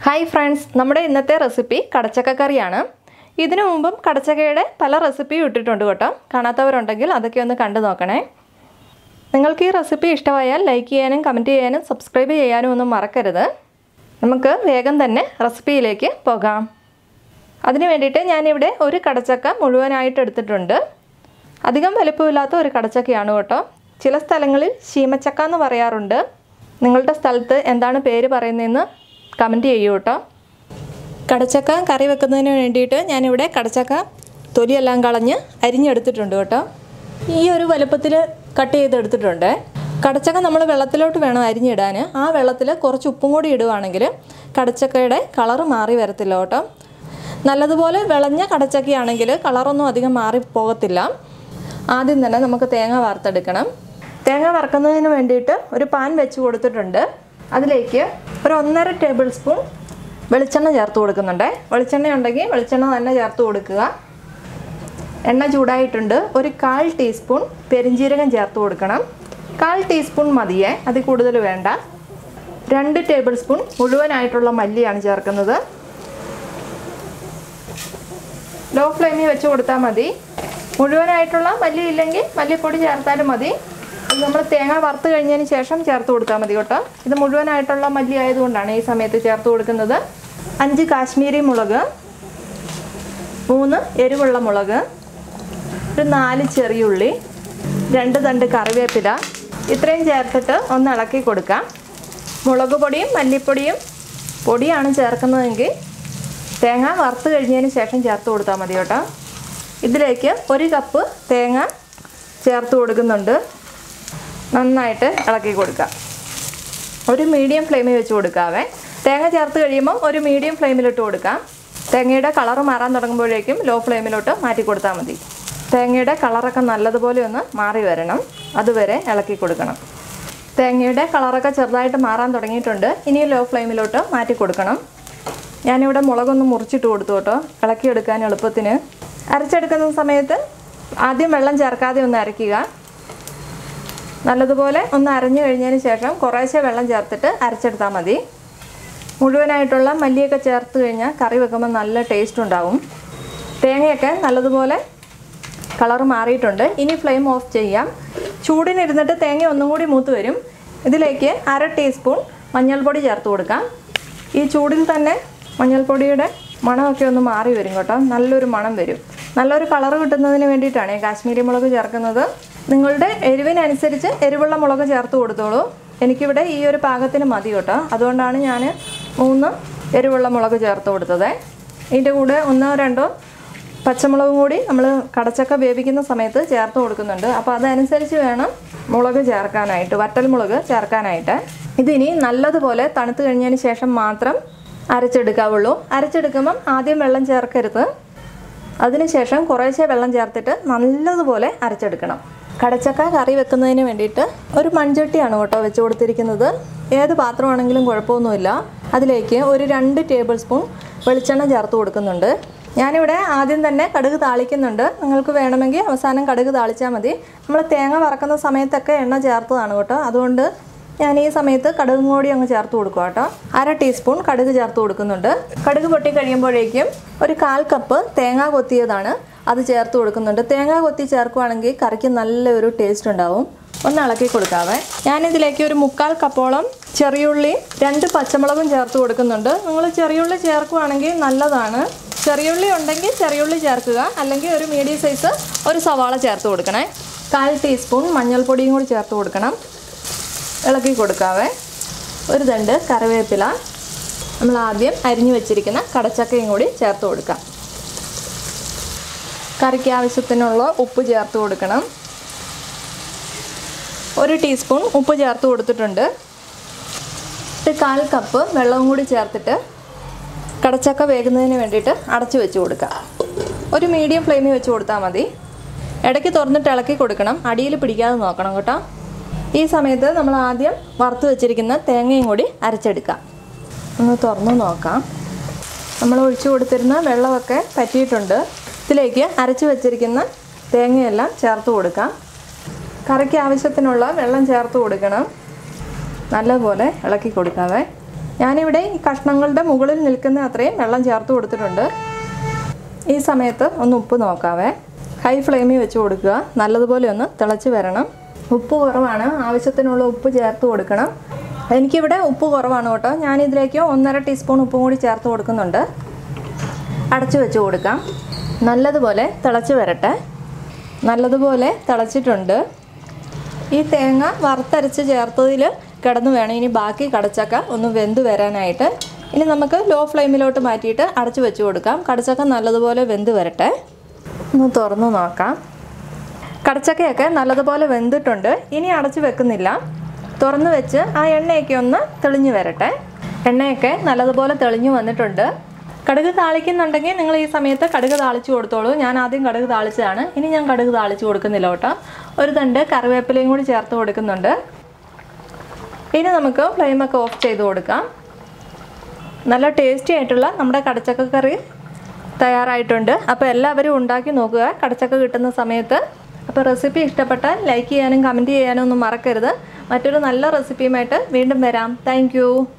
hi friends നമ്മുടെ ഇന്നത്തെ recipe കടച്ചക്ക കറിയാണ് ഇതിനു മുമ്പും കടച്ചക്കയുടെ പല റെസിപ്പിയും ഇട്ടിട്ടുണ്ട് കേട്ടോ കാണാത്തവരുണ്ടെങ്കിൽ അതൊക്കെ ഒന്ന് കണ്ടു നോക്കണേ നിങ്ങൾക്ക് ഈ റെസിപ്പി ഇഷ്ടമായാൽ ലൈക്ക് ചെയ്യാനും കമൻറ്റ് ചെയ്യാനും സബ്സ്ക്രൈബ് ചെയ്യാനും ഒന്നും മറക്കരുത് നമുക്ക് വേഗം തന്നെ റെസിപ്പിയിലേക്ക് പോകാം അതിന് വേണ്ടിയിട്ട് ഞാനിവിടെ ഒരു കടച്ചക്ക മുഴുവനായിട്ട് എടുത്തിട്ടുണ്ട് അധികം വലുപ്പമില്ലാത്ത ഒരു കടച്ചക്കയാണ് കേട്ടോ ചില സ്ഥലങ്ങളിൽ ശീമച്ചക്ക എന്ന് പറയാറുണ്ട് നിങ്ങളുടെ സ്ഥലത്ത് എന്താണ് പേര് പറയുന്നതെന്ന് കമൻറ്റ് ചെയ്യൂ കേട്ടോ കടച്ചക്ക കറി വെക്കുന്നതിന് വേണ്ടിയിട്ട് ഞാനിവിടെ കടച്ചക്ക തൊലിയെല്ലാം കളഞ്ഞ് അരിഞ്ഞെടുത്തിട്ടുണ്ട് കേട്ടോ ഈ ഒരു വലുപ്പത്തിൽ കട്ട് ചെയ്തെടുത്തിട്ടുണ്ട് കടച്ചക്ക നമ്മൾ വെള്ളത്തിലോട്ട് വേണം അരിഞ്ഞിടാൻ ആ വെള്ളത്തിൽ കുറച്ച് ഉപ്പും കൂടി ഇടുവാണെങ്കിൽ കടച്ചക്കയുടെ കളറ് മാറി വരത്തില്ല കേട്ടോ നല്ലതുപോലെ വിളഞ്ഞ കടച്ചക്കയാണെങ്കിൽ കളറൊന്നും അധികം മാറി പോകത്തില്ല ആദ്യം തന്നെ നമുക്ക് തേങ്ങ വറുത്തെടുക്കണം തേങ്ങ വറുക്കുന്നതിന് വേണ്ടിയിട്ട് ഒരു പാൻ വെച്ച് കൊടുത്തിട്ടുണ്ട് അതിലേക്ക് ഒരു ഒന്നര ടേബിൾ സ്പൂൺ വെളിച്ചെണ്ണ ചേർത്ത് കൊടുക്കുന്നുണ്ട് വെളിച്ചെണ്ണ ഉണ്ടെങ്കിൽ വെളിച്ചെണ്ണ തന്നെ ചേർത്ത് കൊടുക്കുക എണ്ണ ചൂടായിട്ടുണ്ട് ഒരു കാൽ ടീസ്പൂൺ പെരിഞ്ജീരകം ചേർത്ത് കൊടുക്കണം കാൽ ടീസ്പൂൺ മതിയേ അതിൽ കൂടുതൽ വേണ്ട രണ്ട് ടേബിൾ സ്പൂൺ മുഴുവനായിട്ടുള്ള മല്ലിയാണ് ചേർക്കുന്നത് ലോ ഫ്ലെയിമിൽ വെച്ച് കൊടുത്താൽ മതി മുഴുവനായിട്ടുള്ള മല്ലി ഇല്ലെങ്കിൽ മല്ലിപ്പൊടി ചേർത്താലും മതി ഇത് നമ്മൾ തേങ്ങ വറുത്ത് കഴിഞ്ഞതിന് ശേഷം ചേർത്ത് കൊടുത്താൽ മതി കേട്ടോ ഇത് മുഴുവനായിട്ടുള്ള മല്ലി ആയതുകൊണ്ടാണ് ഈ സമയത്ത് ചേർത്ത് കൊടുക്കുന്നത് അഞ്ച് കാശ്മീരി മുളക് മൂന്ന് എരിവുള്ള മുളക് ഒരു നാല് ചെറിയുള്ളി രണ്ട് തണ്ട് കറിവേപ്പില ഇത്രയും ചേർത്തിട്ട് ഒന്ന് ഇളക്കി കൊടുക്കാം മുളക് പൊടിയും മല്ലിപ്പൊടിയും പൊടിയാണ് ചേർക്കുന്നതെങ്കിൽ തേങ്ങ വറുത്ത് കഴിഞ്ഞതിന് ശേഷം ചേർത്ത് കൊടുത്താൽ മതി കേട്ടോ ഇതിലേക്ക് ഒരു കപ്പ് തേങ്ങ ചേർത്ത് കൊടുക്കുന്നുണ്ട് നന്നായിട്ട് ഇളക്കി കൊടുക്കാം ഒരു മീഡിയം ഫ്ലെയിമിൽ വെച്ച് കൊടുക്കാവേ തേങ്ങ ചേർത്ത് കഴിയുമ്പോൾ ഒരു മീഡിയം ഫ്ലെയിമിലിട്ട് കൊടുക്കാം തേങ്ങയുടെ കളറ് മാറാൻ തുടങ്ങുമ്പോഴേക്കും ലോ ഫ്ലെയിമിലോട്ട് മാറ്റി കൊടുത്താൽ മതി തേങ്ങയുടെ കളറൊക്കെ നല്ലതുപോലെ ഒന്ന് മാറി വരണം അതുവരെ ഇളക്കി കൊടുക്കണം തേങ്ങയുടെ കളറൊക്കെ ചെറുതായിട്ട് മാറാൻ തുടങ്ങിയിട്ടുണ്ട് ഇനി ലോ ഫ്ലെയിമിലോട്ട് മാറ്റി കൊടുക്കണം ഞാനിവിടെ മുളകൊന്ന് മുറിച്ചിട്ട് കൊടുത്തു കേട്ടോ ഇളക്കിയെടുക്കാൻ എളുപ്പത്തിന് അരച്ചെടുക്കുന്ന സമയത്ത് ആദ്യം വെള്ളം ചേർക്കാതെ ഒന്ന് അരയ്ക്കുക നല്ലതുപോലെ ഒന്ന് അരഞ്ഞു കഴിഞ്ഞതിന് ശേഷം കുറേശ്ശെ വെള്ളം ചേർത്തിട്ട് അരച്ചെടുത്താൽ മതി മുഴുവനായിട്ടുള്ള മല്ലിയൊക്കെ ചേർത്ത് കഴിഞ്ഞാൽ കറി വെക്കുമ്പോൾ നല്ല ടേസ്റ്റ് ഉണ്ടാവും തേങ്ങയൊക്കെ നല്ലതുപോലെ കളർ മാറിയിട്ടുണ്ട് ഇനി ഫ്ലെയിം ഓഫ് ചെയ്യാം ചൂടിനിരുന്നിട്ട് തേങ്ങ ഒന്നും കൂടി മൂത്ത് വരും ഇതിലേക്ക് അര ടീസ്പൂൺ മഞ്ഞൾപ്പൊടി ചേർത്ത് കൊടുക്കാം ഈ ചൂടിൽ തന്നെ മഞ്ഞൾപ്പൊടിയുടെ മണമൊക്കെ ഒന്ന് മാറി വരും കേട്ടോ നല്ലൊരു മണം വരും നല്ലൊരു കളർ കിട്ടുന്നതിന് വേണ്ടിയിട്ടാണ് ഈ കാശ്മീരി മുളക് ചേർക്കുന്നത് നിങ്ങളുടെ എരിവിനനുസരിച്ച് എരിവുള്ള മുളക് ചേർത്ത് കൊടുത്തോളൂ എനിക്കിവിടെ ഈ ഒരു പാകത്തിന് മതി കേട്ടോ അതുകൊണ്ടാണ് ഞാൻ മൂന്ന് എരിവുള്ള മുളക് ചേർത്ത് കൊടുത്തത് ഇതിൻ്റെ കൂടെ ഒന്നോ രണ്ടോ പച്ചമുളകും കൂടി നമ്മൾ കടച്ചക്ക വേവിക്കുന്ന സമയത്ത് ചേർത്ത് കൊടുക്കുന്നുണ്ട് അപ്പോൾ അതനുസരിച്ച് വേണം മുളക് ചേർക്കാനായിട്ട് വറ്റൽ മുളക് ചേർക്കാനായിട്ട് ഇതിനി നല്ലതുപോലെ തണുത്ത് കഴിഞ്ഞതിന് ശേഷം മാത്രം അരച്ചെടുക്കാവുള്ളൂ അരച്ചെടുക്കുമ്പം ആദ്യം വെള്ളം ചേർക്കരുത് അതിനുശേഷം കുറേശ്ശെ വെള്ളം ചേർത്തിട്ട് നല്ലതുപോലെ അരച്ചെടുക്കണം കടച്ചക്ക കറി വെക്കുന്നതിന് വേണ്ടിയിട്ട് ഒരു മൺചട്ടിയാണ് കേട്ടോ വെച്ച് കൊടുത്തിരിക്കുന്നത് ഏത് പാത്രമാണെങ്കിലും കുഴപ്പമൊന്നുമില്ല അതിലേക്ക് ഒരു രണ്ട് ടേബിൾ സ്പൂൺ വെളിച്ചെണ്ണ ചേർത്ത് കൊടുക്കുന്നുണ്ട് ഞാനിവിടെ ആദ്യം തന്നെ കടുക് താളിക്കുന്നുണ്ട് നിങ്ങൾക്ക് വേണമെങ്കിൽ അവസാനം കടുക് താളിച്ചാൽ മതി നമ്മൾ തേങ്ങ വറക്കുന്ന സമയത്തൊക്കെ എണ്ണ ചേർത്തതാണ് കേട്ടോ അതുകൊണ്ട് ഞാൻ ഈ സമയത്ത് കടുകും കൂടി അങ്ങ് ചേർത്ത് കൊടുക്കുക കേട്ടോ അര ടീസ്പൂൺ കടുക് ചേർത്ത് കൊടുക്കുന്നുണ്ട് കടുക് പൊട്ടി കഴിയുമ്പോഴേക്കും ഒരു കാൽ കപ്പ് തേങ്ങ കൊത്തിയതാണ് അത് ചേർത്ത് കൊടുക്കുന്നുണ്ട് തേങ്ങ കൊത്തി ചേർക്കുവാണെങ്കിൽ കറിക്ക് നല്ലൊരു ടേസ്റ്റ് ഉണ്ടാവും ഒന്ന് ഇളക്കി കൊടുക്കാവേ ഞാനിതിലേക്ക് ഒരു മുക്കാൽ കപ്പോളം ചെറിയുള്ളി രണ്ട് പച്ചമുളകും ചേർത്ത് കൊടുക്കുന്നുണ്ട് നിങ്ങൾ ചെറിയുള്ളി ചേർക്കുവാണെങ്കിൽ നല്ലതാണ് ചെറിയുള്ളി ഉണ്ടെങ്കിൽ ചെറിയുള്ളി ചേർക്കുക അല്ലെങ്കിൽ ഒരു മീഡിയം സൈസ് ഒരു സവാള ചേർത്ത് കൊടുക്കണേ കാൽ ടീസ്പൂൺ മഞ്ഞൾപ്പൊടിയും കൂടി ചേർത്ത് കൊടുക്കണം ഇളക്കി കൊടുക്കാവേ ഒരു തണ്ട് കറിവേപ്പില നമ്മൾ ആദ്യം അരിഞ്ഞു വെച്ചിരിക്കുന്ന കടച്ചക്കയും കൂടി ചേർത്ത് കൊടുക്കാം കറിക്ക് ആവശ്യത്തിനുള്ള ഉപ്പ് ചേർത്ത് കൊടുക്കണം ഒരു ടീസ്പൂൺ ഉപ്പ് ചേർത്ത് കൊടുത്തിട്ടുണ്ട് ഒരു കാൽ കപ്പ് വെള്ളവും കൂടി ചേർത്തിട്ട് കടച്ചക്ക വേകുന്നതിന് വേണ്ടിയിട്ട് അടച്ചു വെച്ച് കൊടുക്കാം ഒരു മീഡിയം ഫ്ലെയിമിൽ വെച്ച് കൊടുത്താൽ മതി ഇടയ്ക്ക് തുറന്നിട്ട് ഇളക്കി കൊടുക്കണം അടിയിൽ പിടിക്കാതെ നോക്കണം കേട്ടോ ഈ സമയത്ത് നമ്മൾ ആദ്യം വറുത്ത് വെച്ചിരിക്കുന്ന തേങ്ങയും കൂടി അരച്ചെടുക്കാം ഒന്ന് തുറന്ന് നോക്കാം നമ്മൾ ഒഴിച്ചു കൊടുത്തിരുന്ന വെള്ളമൊക്കെ പറ്റിയിട്ടുണ്ട് ഇതിലേക്ക് അരച്ച് വെച്ചിരിക്കുന്ന തേങ്ങയെല്ലാം ചേർത്ത് കൊടുക്കാം കറിക്ക് ആവശ്യത്തിനുള്ള വെള്ളം ചേർത്ത് കൊടുക്കണം നല്ലപോലെ ഇളക്കി കൊടുക്കാവേ ഞാനിവിടെ ഈ കഷ്ണങ്ങളുടെ മുകളിൽ നിൽക്കുന്ന അത്രയും വെള്ളം ചേർത്ത് കൊടുത്തിട്ടുണ്ട് ഈ സമയത്ത് ഒന്ന് ഉപ്പ് നോക്കാവേ ഹൈ ഫ്ലെയിമിൽ വെച്ച് കൊടുക്കുക നല്ലതുപോലെ ഒന്ന് തിളച്ച് വരണം ഉപ്പ് കുറവാണ് ആവശ്യത്തിനുള്ള ഉപ്പ് ചേർത്ത് കൊടുക്കണം എനിക്കിവിടെ ഉപ്പ് കുറവാണ് കേട്ടോ ഞാനിതിലേക്ക് ഒന്നര ടീസ്പൂൺ ഉപ്പും കൂടി ചേർത്ത് കൊടുക്കുന്നുണ്ട് അടച്ചു വെച്ച് കൊടുക്കാം നല്ലതുപോലെ തിളച്ച് വരട്ടെ നല്ലതുപോലെ തിളച്ചിട്ടുണ്ട് ഈ തേങ്ങ വറുത്തരച്ച് ചേർത്തതിൽ കിടന്ന് വേണം ഇനി ബാക്കി കടച്ചക്ക ഒന്ന് വെന്ത് വരാനായിട്ട് ഇനി നമുക്ക് ലോ ഫ്ലെയിമിലോട്ട് മാറ്റിയിട്ട് അടച്ചു വെച്ച് കൊടുക്കാം കടച്ചക്ക നല്ലതുപോലെ വെന്ത് വരട്ടെ ഒന്ന് തുറന്ന് നോക്കാം കടച്ചക്കയൊക്കെ നല്ലതുപോലെ വെന്തിട്ടുണ്ട് ഇനി അടച്ചു വെക്കുന്നില്ല തുറന്ന് വെച്ച് ആ എണ്ണയൊക്കെ ഒന്ന് തെളിഞ്ഞു വരട്ടെ എണ്ണയൊക്കെ നല്ലതുപോലെ തെളിഞ്ഞു വന്നിട്ടുണ്ട് കടുക് താളിക്കുന്നുണ്ടെങ്കിൽ നിങ്ങൾ ഈ സമയത്ത് കടുക് താളിച്ച് കൊടുത്തോളൂ ഞാൻ ആദ്യം കടുക് താളിച്ചതാണ് ഇനി ഞാൻ കടുക് താളിച്ച് കൊടുക്കുന്നില്ല കേട്ടോ ഒരു തണ്ട് കറിവേപ്പിലയും കൂടി ചേർത്ത് കൊടുക്കുന്നുണ്ട് ഇനി നമുക്ക് ഫ്ലെയിമൊക്കെ ഓഫ് ചെയ്ത് കൊടുക്കാം നല്ല ടേസ്റ്റി ആയിട്ടുള്ള നമ്മുടെ കടച്ചക്ക കറി തയ്യാറായിട്ടുണ്ട് അപ്പോൾ എല്ലാവരും ഉണ്ടാക്കി നോക്കുക കടച്ചക്ക കിട്ടുന്ന സമയത്ത് അപ്പോൾ റെസിപ്പി ഇഷ്ടപ്പെട്ടാൽ ലൈക്ക് ചെയ്യാനും കമൻറ്റ് ചെയ്യാനും ഒന്നും മറക്കരുത് മറ്റൊരു നല്ല റെസിപ്പിയുമായിട്ട് വീണ്ടും വരാം താങ്ക്